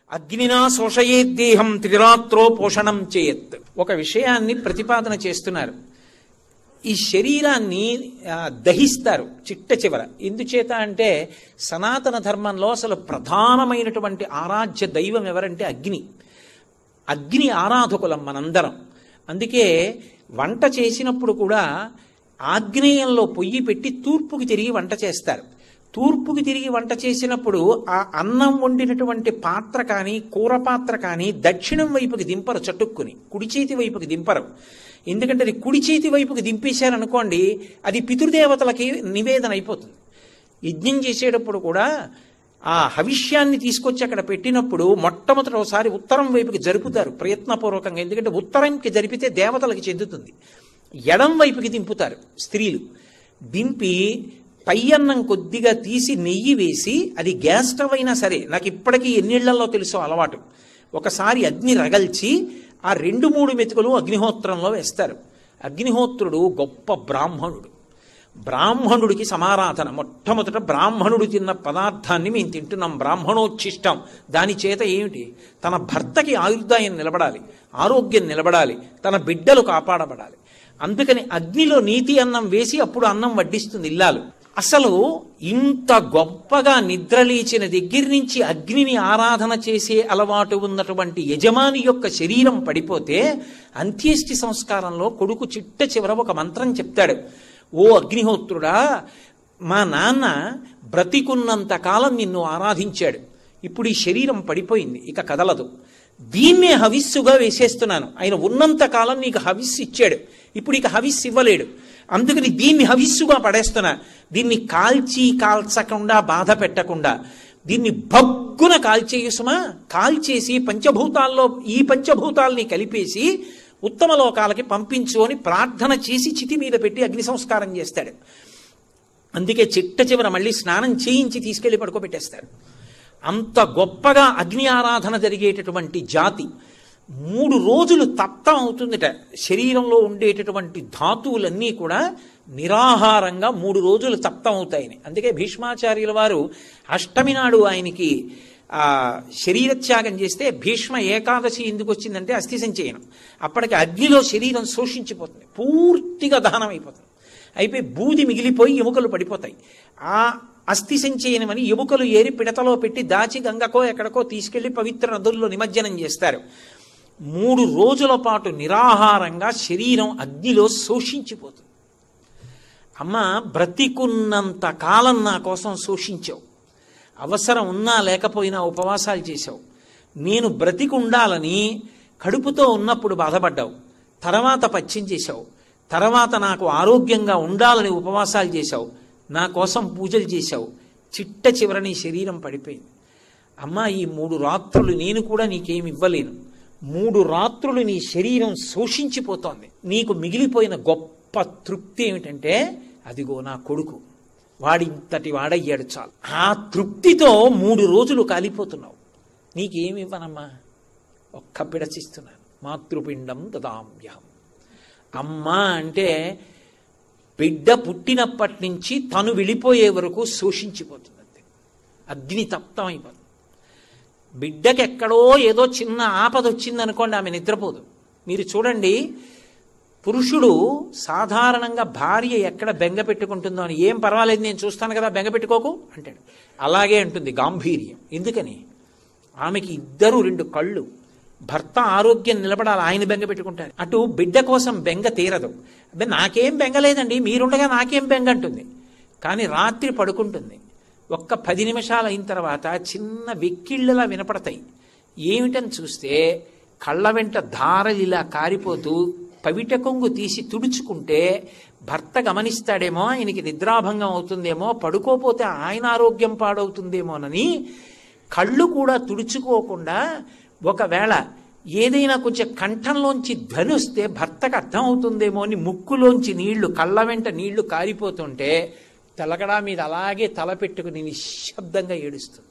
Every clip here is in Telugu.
అగ్నినా శోషయేద్దేహం త్రిరాత్రో పోషణం చేయత్ ఒక విషయాన్ని ప్రతిపాదన చేస్తున్నారు ఈ శరీరాన్ని ఆ, దహిస్తారు చిట్ట చివర ఎందుచేత అంటే సనాతన ధర్మంలో అసలు ప్రధానమైనటువంటి ఆరాధ్య దైవం ఎవరంటే అగ్ని అగ్ని ఆరాధకులం మనందరం అందుకే వంట చేసినప్పుడు కూడా ఆగ్నేయంలో పొయ్యి పెట్టి తూర్పుకి తిరిగి వంట చేస్తారు తూర్పుకి తిరిగి వంట చేసినప్పుడు ఆ అన్నం వండినటువంటి పాత్ర కానీ కూర పాత్ర కానీ దక్షిణం వైపుకి దింపరు చటుక్కుని కుడి చేతి వైపుకి దింపరు ఎందుకంటే అది కుడి చేతి వైపుకి దింపేశారనుకోండి అది పితృదేవతలకి నివేదన అయిపోతుంది యజ్ఞం చేసేటప్పుడు కూడా ఆ హవిష్యాన్ని తీసుకొచ్చి అక్కడ పెట్టినప్పుడు మొట్టమొదటి ఒకసారి ఉత్తరం వైపుకి జరుపుతారు ప్రయత్నపూర్వకంగా ఎందుకంటే ఉత్తరంకి జరిపితే దేవతలకి చెందుతుంది ఎడం వైపుకి దింపుతారు స్త్రీలు దింపి పై అన్నం కొద్దిగా తీసి నెయ్యి వేసి అది గ్యాస్ స్టవ్ అయినా సరే నాకు ఇప్పటికీ ఎన్నిళ్లలో తెలుసో అలవాటు ఒకసారి అగ్ని రగల్చి ఆ రెండు మూడు మెతుకులు అగ్నిహోత్రంలో వేస్తారు అగ్నిహోత్రుడు గొప్ప బ్రాహ్మణుడు బ్రాహ్మణుడికి సమారాధన మొట్టమొదట బ్రాహ్మణుడు తిన్న పదార్థాన్ని మేము తింటున్నాం బ్రాహ్మణోచ్ఛిష్టం దాని చేత ఏమిటి తన భర్తకి ఆయుర్దాయం నిలబడాలి ఆరోగ్యం నిలబడాలి తన బిడ్డలు కాపాడబడాలి అందుకని అగ్నిలో నీతి అన్నం వేసి అప్పుడు అన్నం వడ్డిస్తుంది ఇల్లాలు అసలు ఇంత గొప్పగా నిద్రలేచిన దగ్గర నుంచి అగ్నిని ఆరాధన చేసే అలవాటు ఉన్నటువంటి యజమాని యొక్క శరీరం పడిపోతే అంత్యేష్టి సంస్కారంలో కొడుకు చిట్ట చివర ఒక మంత్రం చెప్తాడు ఓ అగ్నిహోత్రుడా మా నాన్న బ్రతికున్నంత కాలం నిన్ను ఆరాధించాడు ఇప్పుడు ఈ శరీరం పడిపోయింది ఇక కదలదు దీన్నే హవిస్సుగా వేసేస్తున్నాను ఆయన ఉన్నంత కాలం నీకు హవిస్సు ఇచ్చాడు ఇప్పుడు ఇక హవిస్సు ఇవ్వలేడు అందుకని దీన్ని హవిస్సుగా పడేస్తున్నా దీన్ని కాల్చి కాల్చకుండా బాధ పెట్టకుండా దీన్ని భగ్గున కాల్చేయుసుమా కాల్చేసి పంచభూతాల్లో ఈ పంచభూతాల్ని కలిపేసి ఉత్తమ లోకాలకి పంపించు అని ప్రార్థన చేసి చితి మీద పెట్టి అగ్ని సంస్కారం చేస్తాడు అందుకే చిట్ట చివర మళ్ళీ స్నానం చేయించి తీసుకెళ్లి పడుకోబెట్టేస్తారు అంత గొప్పగా అగ్ని ఆరాధన జరిగేటటువంటి జాతి మూడు రోజులు తప్తం అవుతుందట శరీరంలో ఉండేటటువంటి ధాతువులన్నీ కూడా నిరాహారంగా మూడు రోజులు తప్తం అవుతాయని అందుకే భీష్మాచార్యుల వారు అష్టమి నాడు ఆయనకి ఆ శరీరత్యాగం చేస్తే భీష్మ ఏకాదశి ఎందుకు వచ్చిందంటే అస్థి సంచయనం అప్పటికి అగ్నిలో శరీరం శోషించిపోతుంది పూర్తిగా దహనం అయిపోతుంది అయిపోయి బూది మిగిలిపోయి ఎముకలు పడిపోతాయి ఆ అస్థి సంచయనం అని ఎముకలు ఏరి పిడతలో పెట్టి దాచి గంగకో ఎక్కడికో తీసుకెళ్లి పవిత్ర నదుల్లో నిమజ్జనం చేస్తారు మూడు రోజుల పాటు నిరాహారంగా శరీరం అగ్నిలో శోషించిపోతుంది అమ్మ బ్రతికున్నంత కాలం నా కోసం శోషించావు అవసరం ఉన్నా లేకపోయినా ఉపవాసాలు చేశావు నేను బ్రతికి ఉండాలని కడుపుతో ఉన్నప్పుడు బాధపడ్డావు తర్వాత పచ్చిం చేశావు తర్వాత నాకు ఆరోగ్యంగా ఉండాలని ఉపవాసాలు చేశావు నా కోసం పూజలు చేశావు చిట్ట చివర నీ శరీరం పడిపోయింది అమ్మా ఈ మూడు రాత్రులు నేను కూడా నీకేమి ఇవ్వలేను మూడు రాత్రులు నీ శరీరం శోషించిపోతోంది నీకు మిగిలిపోయిన గొప్ప తృప్తి ఏమిటంటే అదిగో నా కొడుకు వాడింతటి వాడయ్యాడు చాలు ఆ తృప్తితో మూడు రోజులు కాలిపోతున్నావు నీకేమి ఇవ్వనమ్మా ఒక్క పిడచిస్తున్నాను మాతృపిండం దదామ్యహం అమ్మ అంటే బిడ్డ పుట్టినప్పటి నుంచి తను వెళ్ళిపోయే వరకు శోషించిపోతుంది అంతే అగ్ని తప్తం అయిపోతుంది బిడ్డకి ఎక్కడో ఏదో చిన్న ఆపద వచ్చిందనుకోండి ఆమె నిద్రపోదు మీరు చూడండి పురుషుడు సాధారణంగా భార్య ఎక్కడ బెంగ పెట్టుకుంటుందో అని ఏం పర్వాలేదు నేను చూస్తాను కదా బెంగ పెట్టుకోకు అంటాడు అలాగే అంటుంది గాంభీర్యం ఎందుకని ఆమెకి ఇద్దరు రెండు కళ్ళు భర్త ఆరోగ్యం నిలబడాలి ఆయన బెంగ పెట్టుకుంటారు అటు బిడ్డ కోసం బెంగ తీరదు అబ్బే నాకేం బెంగ లేదండి మీరుండగా నాకేం బెంగ అంటుంది కానీ రాత్రి పడుకుంటుంది ఒక్క పది నిమిషాలు అయిన తర్వాత చిన్న వెక్కిళ్ళలా వినపడతాయి ఏమిటని చూస్తే కళ్ళ వెంట ధారలు ఇలా కారిపోతూ పవిట కొంగు తీసి తుడుచుకుంటే భర్త గమనిస్తాడేమో ఆయనకి నిద్రాభంగం అవుతుందేమో పడుకోపోతే ఆయన ఆరోగ్యం పాడవుతుందేమోనని కళ్ళు కూడా తుడుచుకోకుండా ఒకవేళ ఏదైనా కొంచెం కంఠంలోంచి ధ్వని వస్తే భర్తకు అర్థం అవుతుందేమో అని ముక్కులోంచి నీళ్లు కళ్ళ వెంట నీళ్లు కారిపోతుంటే తలగడా మీద అలాగే తల పెట్టుకుని నిశ్శబ్దంగా ఏడుస్తుంది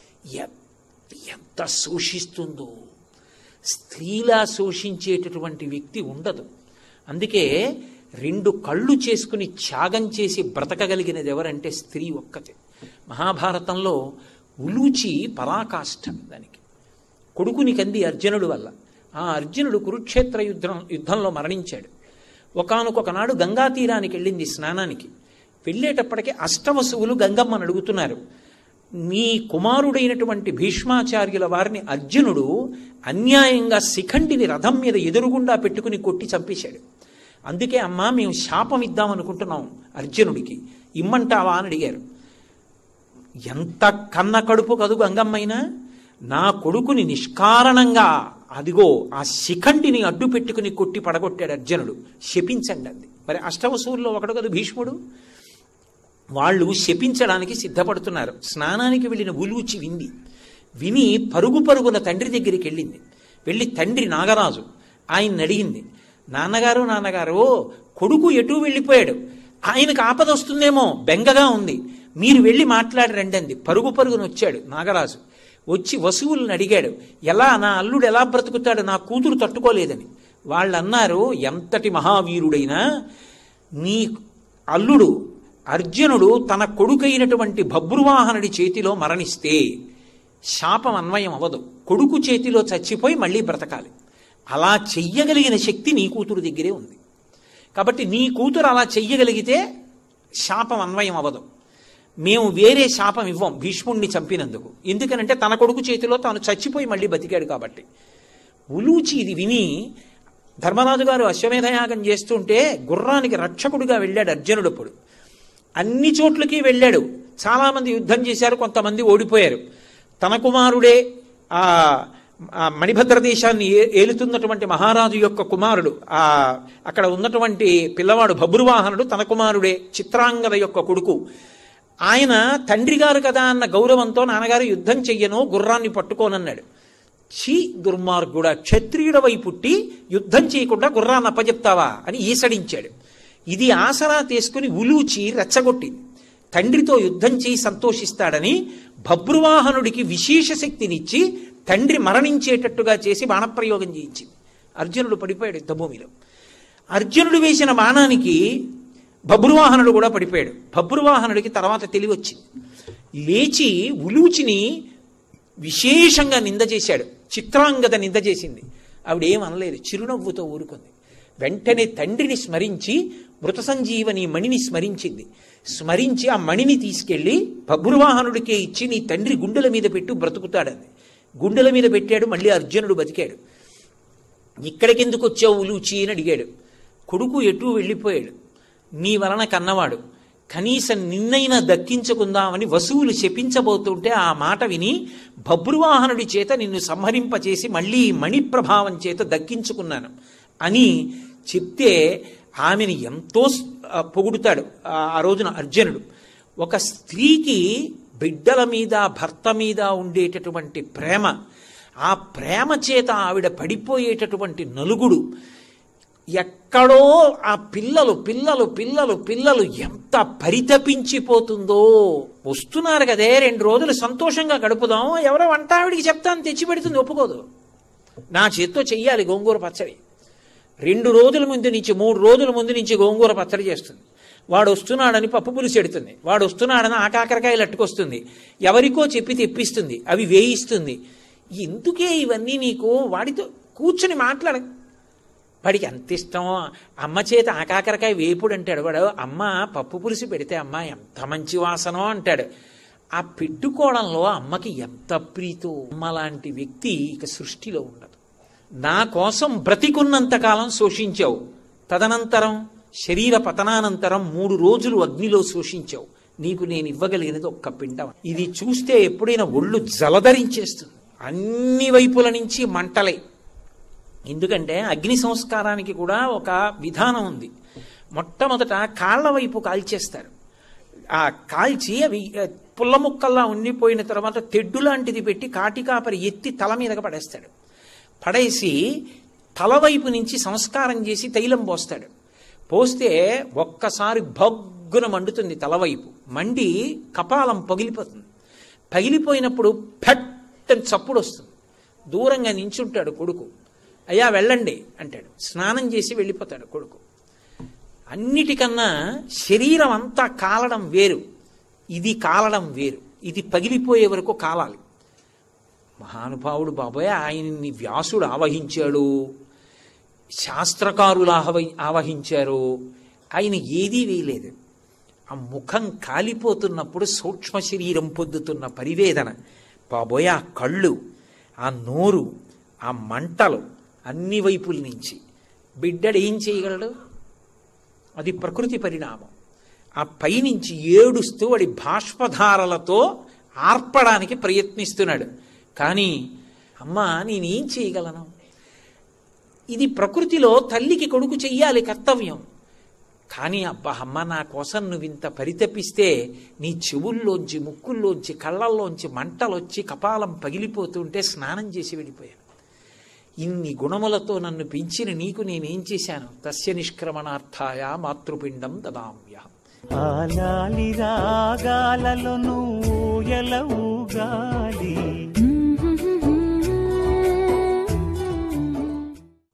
ఎ- ఎంత శోషిస్తుందో స్త్రీలా శోషించేటటువంటి వ్యక్తి ఉండదు అందుకే రెండు కళ్ళు చేసుకుని త్యాగం చేసి బ్రతకగలిగినది ఎవరంటే స్త్రీ ఒక్కతే మహాభారతంలో ఉలూచి పరాకాష్ఠ దానికి కొడుకుని కంది అర్జునుడు వల్ల ఆ అర్జునుడు కురుక్షేత్ర యుద్ధం యుద్ధంలో మరణించాడు ఒకనొకనాడు గంగా తీరానికి వెళ్ళింది స్నానానికి వెళ్ళేటప్పటికి అష్టవసువులు గంగమ్మను అడుగుతున్నారు నీ కుమారుడైనటువంటి భీష్మాచార్యుల వారిని అర్జునుడు అన్యాయంగా శిఖండిని రథం మీద ఎదురుగుండా పెట్టుకుని కొట్టి చంపేశాడు అందుకే అమ్మా మేము శాపం ఇద్దామనుకుంటున్నాం అర్జునుడికి ఇమ్మంటావా అని అడిగారు ఎంత కన్న కడుపు కదు గంగమ్మైనా నా కొడుకుని నిష్కారణంగా అదిగో ఆ శిఖండిని అడ్డు పెట్టుకుని కొట్టి పడగొట్టాడు అర్జునుడు శపించండి అంది మరి అష్టవసూల్లో ఒకడు కదా భీష్ముడు వాళ్ళు శపించడానికి సిద్ధపడుతున్నారు స్నానానికి వెళ్ళిన ఉలూచి వింది విని పరుగు పరుగున తండ్రి దగ్గరికి వెళ్ళింది వెళ్ళి తండ్రి నాగరాజు ఆయన్ని అడిగింది నాన్నగారు నాన్నగారు కొడుకు ఎటు వెళ్ళిపోయాడు ఆయనకు ఆపద వస్తుందేమో బెంగగా ఉంది మీరు వెళ్ళి మాట్లాడి రండి అంది పరుగు పరుగున వచ్చాడు నాగరాజు వచ్చి వసువులను అడిగాడు ఎలా నా అల్లుడు ఎలా బ్రతుకుతాడు నా కూతురు తట్టుకోలేదని వాళ్ళు అన్నారు ఎంతటి మహావీరుడైనా నీ అల్లుడు అర్జునుడు తన కొడుకైనటువంటి భబ్రువాహనుడి చేతిలో మరణిస్తే శాపం అన్వయం అవ్వదు కొడుకు చేతిలో చచ్చిపోయి మళ్ళీ బ్రతకాలి అలా చెయ్యగలిగిన శక్తి నీ కూతురు దగ్గరే ఉంది కాబట్టి నీ కూతురు అలా చెయ్యగలిగితే శాపం అన్వయం అవ్వదు మేము వేరే శాపం ఇవ్వం భీష్ముణ్ణి చంపినందుకు ఎందుకనంటే తన కొడుకు చేతిలో తాను చచ్చిపోయి మళ్ళీ బతికాడు కాబట్టి ఉలూచి ఇది విని ధర్మరాజు గారు అశ్వమేధయాగం చేస్తుంటే గుర్రానికి రక్షకుడిగా వెళ్ళాడు అర్జునుడు అప్పుడు అన్ని చోట్లకి వెళ్ళాడు చాలామంది యుద్ధం చేశారు కొంతమంది ఓడిపోయారు తన కుమారుడే ఆ ఆ మణిభద్ర దేశాన్ని ఏ- ఏలుతున్నటువంటి మహారాజు యొక్క కుమారుడు ఆ అక్కడ ఉన్నటువంటి పిల్లవాడు భబ్రువాహనుడు తన కుమారుడే చిత్రాంగద యొక్క కొడుకు ఆయన తండ్రి గారు కదా అన్న గౌరవంతో నాన్నగారు యుద్ధం చెయ్యను గుర్రాన్ని పట్టుకోనన్నాడు చీ దుర్మార్గుడా క్షత్రియుడవై పుట్టి యుద్ధం చేయకుండా గుర్రాన్ని అప్పచెప్తావా అని ఈసడించాడు ఇది ఆసరా తీసుకుని ఉలూచి రెచ్చగొట్టింది తండ్రితో యుద్ధం చేయి సంతోషిస్తాడని భబ్రువాహనుడికి విశేష శక్తినిచ్చి తండ్రి మరణించేటట్టుగా చేసి బాణప్రయోగం చేయించింది అర్జునుడు పడిపోయాడు యుద్ధభూమిలో అర్జునుడు వేసిన బాణానికి భబ్రువాహనుడు కూడా పడిపోయాడు భబ్రువాహనుడికి తర్వాత తెలివి వచ్చింది లేచి ఉలూచిని విశేషంగా నింద చేశాడు చిత్రాంగద నింద చేసింది ఆవిడ ఏం అనలేదు చిరునవ్వుతో ఊరుకుంది వెంటనే తండ్రిని స్మరించి మృత సంజీవని మణిని స్మరించింది స్మరించి ఆ మణిని తీసుకెళ్లి బభ్రువాహనుడికే ఇచ్చి నీ తండ్రి గుండెల మీద పెట్టు బ్రతుకుతాడని గుండెల మీద పెట్టాడు మళ్ళీ అర్జునుడు బతికాడు ఇక్కడికి ఎందుకు వచ్చావు ఉలూచి అని అడిగాడు కొడుకు ఎటు వెళ్ళిపోయాడు నీ వలన కన్నవాడు కనీసం నిన్నైనా దక్కించుకుందామని వసువులు శపించబోతుంటే ఆ మాట విని భబ్రువాహనుడి చేత నిన్ను సంహరింపచేసి మళ్ళీ మణిప్రభావం చేత దక్కించుకున్నాను అని చెప్తే ఆమెను ఎంతో స్- ఆ, పొగుడుతాడు ఆ ఆ రోజున అర్జునుడు ఒక స్త్రీకి బిడ్డల మీద భర్త మీద ఉండేటటువంటి ప్రేమ ఆ ప్రేమ చేత ఆవిడ పడిపోయేటటువంటి నలుగుడు ఎక్కడో ఆ పిల్లలు పిల్లలు పిల్లలు పిల్లలు ఎంత పరితపించిపోతుందో వస్తున్నారు కదే రెండు రోజులు సంతోషంగా గడుపుదాం ఎవరో వంట ఆవిడికి చెప్తాను తెచ్చి పెడుతుంది ఒప్పుకోదు నా చేత్తో చెయ్యాలి గోంగూర పచ్చడి రెండు రోజుల ముందు నుంచి మూడు రోజుల ముందు నుంచి గోంగూర పచ్చడి చేస్తుంది వాడు వస్తున్నాడని పప్పు పులుసు ఎడుతుంది వాడు వస్తున్నాడని ఆకాకరకాయలు అట్టుకొస్తుంది ఎవరికో చెప్పి తెప్పిస్తుంది అవి వేయిస్తుంది ఎందుకే ఇవన్నీ నీకు వాడితో కూర్చుని మాట్లాడ వాడికి ఎంత ఇష్టమో అమ్మ చేత ఆకాకరకాయ వేపుడు అంటాడు వాడు అమ్మ పప్పు పులుసు పెడితే అమ్మ ఎంత మంచి వాసనో అంటాడు ఆ పెట్టుకోవడంలో అమ్మకి ఎంత ప్రీతో అమ్మ లాంటి వ్యక్తి ఇక సృష్టిలో ఉండదు నా కోసం బ్రతికున్నంతకాలం శోషించావు తదనంతరం శరీర పతనానంతరం మూడు రోజులు అగ్నిలో శోషించావు నీకు నేను ఇవ్వగలిగినది ఒక్క పిండం ఇది చూస్తే ఎప్పుడైనా ఒళ్ళు జలధరించేస్తుంది అన్ని వైపుల నుంచి మంటలే ఎందుకంటే అగ్ని సంస్కారానికి కూడా ఒక విధానం ఉంది మొట్టమొదట కాళ్ళ వైపు కాల్చేస్తారు ఆ కాల్చి అవి ఆ, పుల్ల ముక్కల్లా ఉండిపోయిన తర్వాత తెడ్డు లాంటిది పెట్టి కాటికాపరి ఎత్తి తల మీదగా పడేస్తాడు పడేసి తల వైపు నుంచి సంస్కారం చేసి తైలం పోస్తాడు పోస్తే ఒక్కసారి భగ్గున మండుతుంది తలవైపు మండి కపాలం పగిలిపోతుంది పగిలిపోయినప్పుడు ఫట్ అని చప్పుడు వస్తుంది దూరంగా నించుంటాడు కొడుకు అయ్యా వెళ్ళండి అంటాడు స్నానం చేసి వెళ్ళిపోతాడు కొడుకు అన్నిటికన్నా శరీరం అంతా కాలడం వేరు ఇది కాలడం వేరు ఇది పగిలిపోయే వరకు కాలాలి మహానుభావుడు బాబాయ్ ఆయన్ని వ్యాసుడు ఆవహించాడు శాస్త్రకారులు ఆహవ ఆవహించారు ఆయన ఏదీ వేయలేదు ఆ ముఖం కాలిపోతున్నప్పుడు సూక్ష్మ శరీరం పొందుతున్న పరివేదన బాబోయ్ ఆ కళ్ళు ఆ నోరు ఆ మంటలు అన్ని వైపుల నుంచి బిడ్డడు ఏం చేయగలడు అది ప్రకృతి పరిణామం ఆ పైనుంచి ఏడుస్తూ వాడి బాష్పధారలతో ఆర్పడానికి ప్రయత్నిస్తున్నాడు కానీ అమ్మా నేనేం చేయగలను ఇది ప్రకృతిలో తల్లికి కొడుకు చెయ్యాలి కర్తవ్యం కానీ అబ్బా అమ్మ నా కోసం నువ్వు ఇంత పరితపిస్తే నీ చెవుల్లోంచి ముక్కుల్లోంచి కళ్ళల్లోంచి మంటలొచ్చి కపాలం పగిలిపోతుంటే స్నానం చేసి వెళ్ళిపోయాను ఇన్ని గుణములతో నన్ను పెంచిన నీకు నేనేం చేశాను తస్య నిష్క్రమణార్థాయ మాతృపిండం దదామ్య ఆలాలి రాగాలలో నువ్వు ఎలవుగాలి